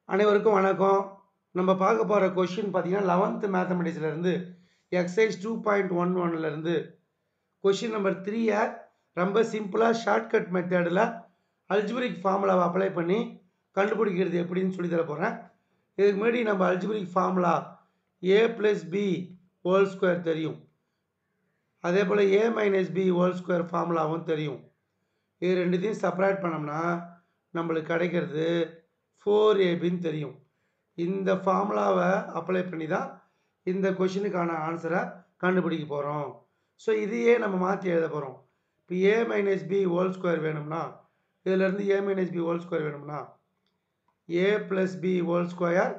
அனைவருக்கும் வணக்கம் நம்ம பார்க்க போகிற கொஷின் பார்த்தீங்கன்னா லெவன்த்து மேத்தமெட்டிக்ஸ்லேருந்து எக்ஸசைஸ் டூ பாயிண்ட் ஒன் ஒன்லேருந்து கொஷின் நம்பர் த்ரீயை ரொம்ப சிம்பிளாக ஷார்ட்கட் மெத்தடில் அல்ஜிபிரிக் ஃபார்முலாவை அப்ளை பண்ணி கண்டுபிடிக்கிறது எப்படின்னு சொல்லி தர போகிறேன் இதுக்கு முன்னாடி நம்ம algebraic formula A plus B whole square தெரியும் அதே போல் A minus B whole square ஃபார்முலாவும் தெரியும் இது ரெண்டுத்தையும் செப்பரேட் பண்ணோம்னா நம்மளுக்கு கிடைக்கிறது ஃபோர் ஏபின்னு தெரியும் இந்த ஃபார்முலாவை அப்ளை பண்ணி தான் இந்த கொஷினுக்கான ஆன்சரை கண்டுபிடிக்க போகிறோம் ஸோ இதையே நம்ம மாற்றி எழுத போகிறோம் இப்போ A minus B whole square வேணும்னா இதிலேருந்து A minus B whole square வேணும்னா A plus B whole square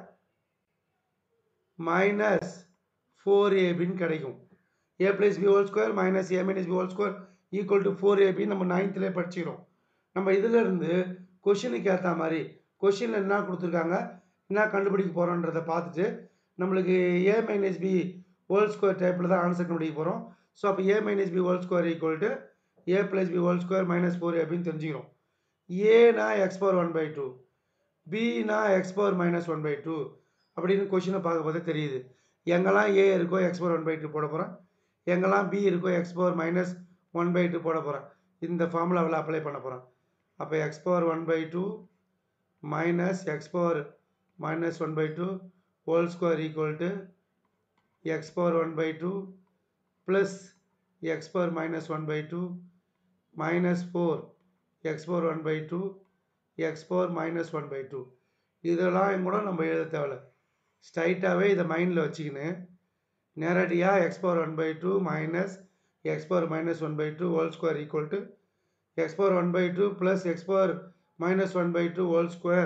minus four ஏபின்னு கிடைக்கும் A plus B whole square minus A minus B whole square equal to four AB நம்ம நைன்த்துலேயே படிச்சிக்கிறோம் நம்ம இதிலேருந்து கொஷினுக்கு ஏற்ற மாதிரி கொஷினில் என்ன கொடுத்துருக்காங்க என்ன கண்டுபிடிக்க போகிறோன்றதை பார்த்துட்டு நம்மளுக்கு A minus B whole square டைப்பில் தான் ஆன்சர் கண்டுபிடிக்க போகிறோம் ஸோ அப்போ A minus B whole square equal to A plus B whole square minus four அப்படின்னு தெரிஞ்சுக்கிறோம் ஏனா X power one by two பினா X power minus one by two அப்படின்னு கொஷினை பார்க்க போதே தெரியுது எங்கெல்லாம் ஏ இருக்கோ X power one by two போட போகிறேன் எங்கெல்லாம் பி இருக்கோ X power minus one by two போட போகிறேன் இந்த ஃபார்முலாவில் அப்ளை பண்ண போகிறேன் அப்போ X power one by two minus x power minus 1 by 2 whole square equal to x power 1 by 2 plus x power minus 1 by 2 minus 4 x power 1 by 2 x power minus 1 by 2 இதெல்லாம் கூட நம்ம எழுத தேவையில்ல ஸ்ட்ரைட்டாகவே இதை மைண்டில் வச்சுக்கின்னு நேரடியாக X power one by two minus X power minus one by two whole square equal to X power one by two plus X power minus 1 by 2 whole square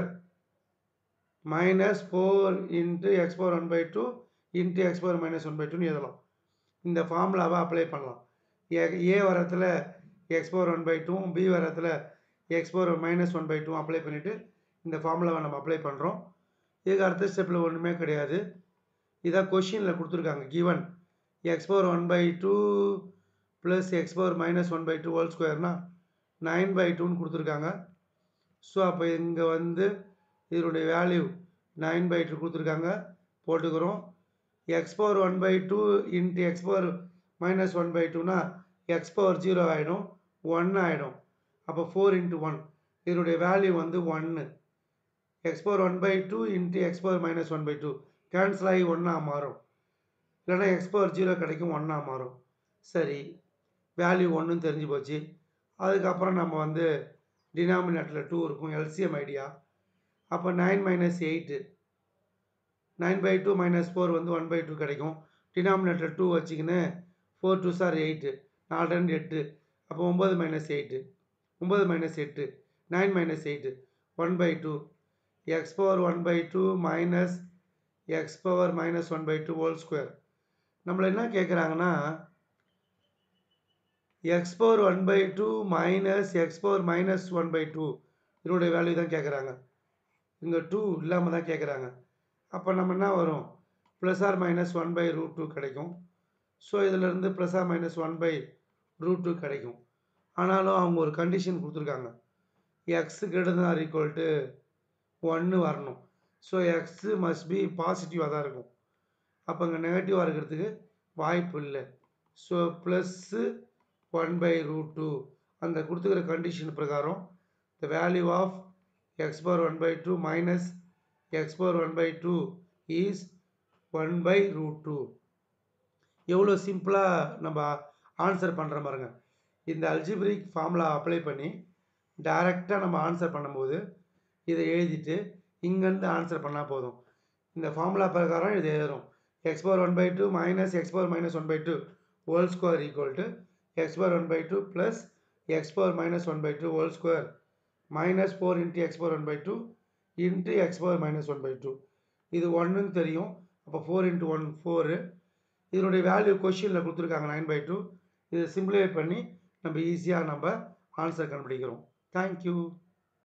minus 4 into x power 1 by 2 into x power minus 1 by 2 எழுதலாம் இந்த ஃபார்முலாவை apply பண்ணலாம் A வரத்தில் X power one by two B வரத்தில் X power minus one by two apply பண்ணிவிட்டு இந்த ஃபார்முலாவை நம்ம அப்ளை பண்ணுறோம் இதுக்கு அடுத்த ஸ்டெப்பில் ஒன்றுமே கிடையாது இதான் கொஷினில் கொடுத்துருக்காங்க given X power one by two plus X power minus one by two whole ஸ்கொயர்னா நைன் பை டூன்னு கொடுத்துருக்காங்க ஸோ அப்போ இங்கே வந்து இதனுடைய வேல்யூ நைன் பை டூ கொடுத்துருக்காங்க போட்டுக்கிறோம் X power one by two into X power minus one by two X power zero ஆகிடும் ஒன் ஆகிடும் அப்போ ஃபோர் இன்ட்டு ஒன் இதனுடைய வேல்யூ வந்து ஒன்று X power one by two into X power minus one by two cancel ஆகி ஒன்றா மாறும் இல்லைனா எக்ஸ் பவர் ஜீரோ கிடைக்கும் ஒன்றா மாறும் சரி வேல்யூ ஒன்றுன்னு தெரிஞ்சு போச்சு அதுக்கப்புறம் நம்ம வந்து டினாமினேட்டரில் டூ இருக்கும் எல்சிஎம் ஐடியா அப்போ nine minus eight nine by two minus four வந்து ஒன் பை டூ கிடைக்கும் டினாமினேட்டர் டூ வச்சிக்கின்னு ஃபோர் டூ சார் எயிட்டு நாலு ரெண்டு எட்டு அப்போ ஒம்பது மைனஸ் எயிட்டு ஒம்பது மைனஸ் எட்டு nine minus eight one by two x power one by two minus X power minus one by two whole square நம்மளை என்ன கேட்குறாங்கன்னா x power one by two minus X power minus one by two இதனுடைய value தான் கேட்குறாங்க இங்கே two இல்லாமல் தான் கேட்குறாங்க அப்போ நம்ம என்ன வரும் plus r minus one by root two கிடைக்கும் ஸோ இதிலேருந்து plus r minus one by root two கிடைக்கும் ஆனாலும் அவங்க ஒரு கண்டிஷன் கொடுத்துருக்காங்க எக்ஸு கிட்ட ஆர் ஈக்குவல் டு ஒன்று வரணும் ஸோ எக்ஸு மஸ்ட் பி பாசிட்டிவாக தான் இருக்கும் அப்போ இங்கே நெகட்டிவாக இருக்கிறதுக்கு வாய்ப்பு இல்லை so plus one by root two அந்த கொடுத்துக்கிற கண்டிஷன் பிரகாரம் the value of x power one by two minus X power one by two is one by root two எவ்வளோ சிம்பிளாக நம்ம ஆன்சர் பண்ணுற பாருங்க இந்த அல்ஜிபிரிக் ஃபார்முலா அப்ளை பண்ணி டைரெக்டாக நம்ம ஆன்சர் பண்ணும்போது இதை எழுதிட்டு இங்கேருந்து ஆன்சர் பண்ணால் போதும் இந்த ஃபார்முலா பிரகாரம் இது எழுதுறோம் x power one by two minus X power minus one by two whole square equal to x power 1 by 2 plus x power minus 1 by 2 whole square minus 4 into x power 1 by 2 into x power minus 1 by 2 இது ஒன்றுன்னு தெரியும் அப்போ four into one four இதனுடைய value கொஷினில் கொடுத்துருக்காங்க nine by two இதை simplify பண்ணி நம்ம ஈஸியாக நம்ம ஆன்சர் கண்டுபிடிக்கிறோம் தேங்க்யூ